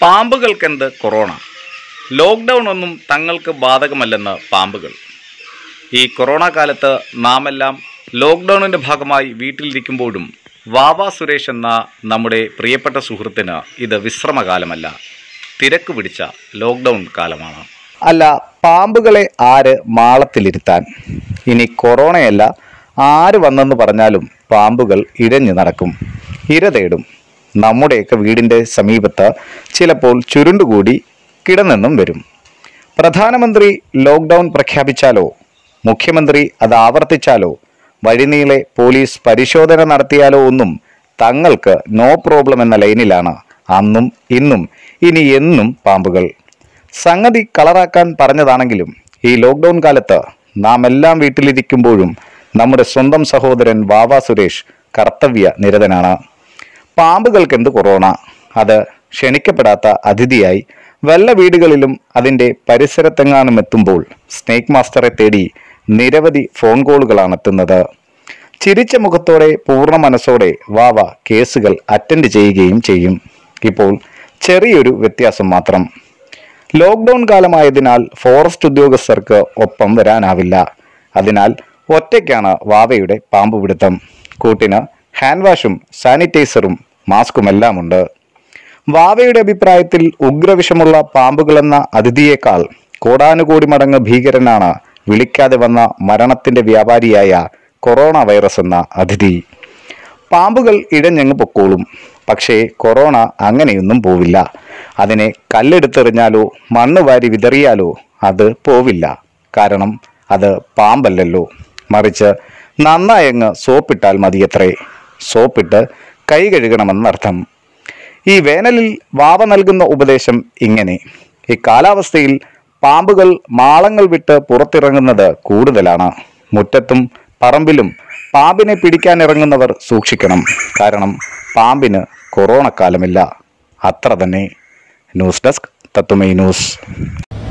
പാമ്പുകൾക്കെന്ത് corona lockdown ഒന്നും തങ്ങൾക്ക് ബാധകമല്ലെന്ന് പാമ്പുകൾ ഈ കൊറോണ കാലത്ത് നാമെല്ലാം ലോക്ക്ഡൗണിൻ്റെ ഭാഗമായി വീട്ടിലിരിക്കുമ്പോഴും വാവ സുരേഷ് എന്ന നമ്മുടെ പ്രിയപ്പെട്ട സുഹൃത്തിന് ഇത് വിശ്രമകാലമല്ല തിരക്ക് പിടിച്ച ലോക്ക്ഡൗൺ കാലമാണ് അല്ല പാമ്പുകളെ ആര് മാളത്തിലിരുത്താൻ ഇനി കൊറോണയല്ല ആര് വന്നെന്ന് പറഞ്ഞാലും പാമ്പുകൾ ഇഴഞ്ഞു നടക്കും ഇര തേടും നമ്മുടെയൊക്കെ വീടിൻ്റെ സമീപത്ത് ചിലപ്പോൾ ചുരുണ്ടുകൂടി കിടന്നെന്നും വരും പ്രധാനമന്ത്രി ലോക്ക്ഡൗൺ പ്രഖ്യാപിച്ചാലോ മുഖ്യമന്ത്രി അത് ആവർത്തിച്ചാലോ വഴിനീളെ പോലീസ് പരിശോധന നടത്തിയാലോ ഒന്നും തങ്ങൾക്ക് നോ പ്രോബ്ലം എന്ന ലൈനിലാണ് അന്നും ഇന്നും ഇനി എന്നും പാമ്പുകൾ സംഗതി കളറാക്കാൻ പറഞ്ഞതാണെങ്കിലും ഈ ലോക്ക്ഡൗൺ കാലത്ത് നാം എല്ലാം വീട്ടിലിരിക്കുമ്പോഴും നമ്മുടെ സ്വന്തം സഹോദരൻ വാവ സുരേഷ് കർത്തവ്യ നിരതനാണ് പാമ്പുകൾക്ക് എന്ത് കൊറോണ അത് ക്ഷണിക്കപ്പെടാത്ത അതിഥിയായി വല്ല വീടുകളിലും അതിൻ്റെ പരിസരത്തെങ്ങാനും എത്തുമ്പോൾ സ്നേക്ക് മാസ്റ്ററെ തേടി നിരവധി ഫോൺ കോളുകളാണ് എത്തുന്നത് ചിരിച്ച മുഖത്തോടെ പൂർണ്ണ മനസ്സോടെ വാവ കേസുകൾ അറ്റൻഡ് ചെയ്യുകയും ചെയ്യും ഇപ്പോൾ ചെറിയൊരു വ്യത്യാസം മാത്രം ലോക്ക്ഡൗൺ കാലമായതിനാൽ ഫോറസ്റ്റ് ഉദ്യോഗസ്ഥർക്ക് ഒപ്പം വരാനാവില്ല അതിനാൽ ഒറ്റയ്ക്കാണ് വാവയുടെ പാമ്പ് പിടുത്തം കൂട്ടിന് ഹാൻഡ് വാഷും സാനിറ്റൈസറും മാസ്കുമെല്ലാം ഉണ്ട് വാവയുടെ അഭിപ്രായത്തിൽ ഉഗ്രവിഷമുള്ള പാമ്പുകളെന്ന അതിഥിയേക്കാൾ കോടാനുകോടി മടങ്ങ് ഭീകരനാണ് വിളിക്കാതെ വന്ന മരണത്തിന്റെ വ്യാപാരിയായ കൊറോണ വൈറസ് എന്ന അതിഥി പാമ്പുകൾ ഇഴഞ്ഞങ്ങ് പൊക്കോളും പക്ഷേ കൊറോണ അങ്ങനെയൊന്നും പോവില്ല അതിനെ കല്ലെടുത്തെറിഞ്ഞാലോ മണ്ണ് വാരി വിതറിയാലോ അത് പോവില്ല കാരണം അത് പാമ്പല്ലല്ലോ മറിച്ച് നന്നായങ്ങ് സോപ്പിട്ടാൽ മതിയത്രേ സോപ്പിട്ട് കൈ കഴുകണമെന്നർത്ഥം ഈ വേനലിൽ വാവ നൽകുന്ന ഉപദേശം ഇങ്ങനെ ഈ കാലാവസ്ഥയിൽ പാമ്പുകൾ മാളങ്ങൾ വിട്ട് പുറത്തിറങ്ങുന്നത് കൂടുതലാണ് മുറ്റത്തും പറമ്പിലും പാമ്പിനെ പിടിക്കാൻ ഇറങ്ങുന്നവർ സൂക്ഷിക്കണം കാരണം പാമ്പിന് കൊറോണ കാലമില്ല അത്ര തന്നെ ന്യൂസ് ഡെസ്ക് തത്തുമൈ ന്യൂസ്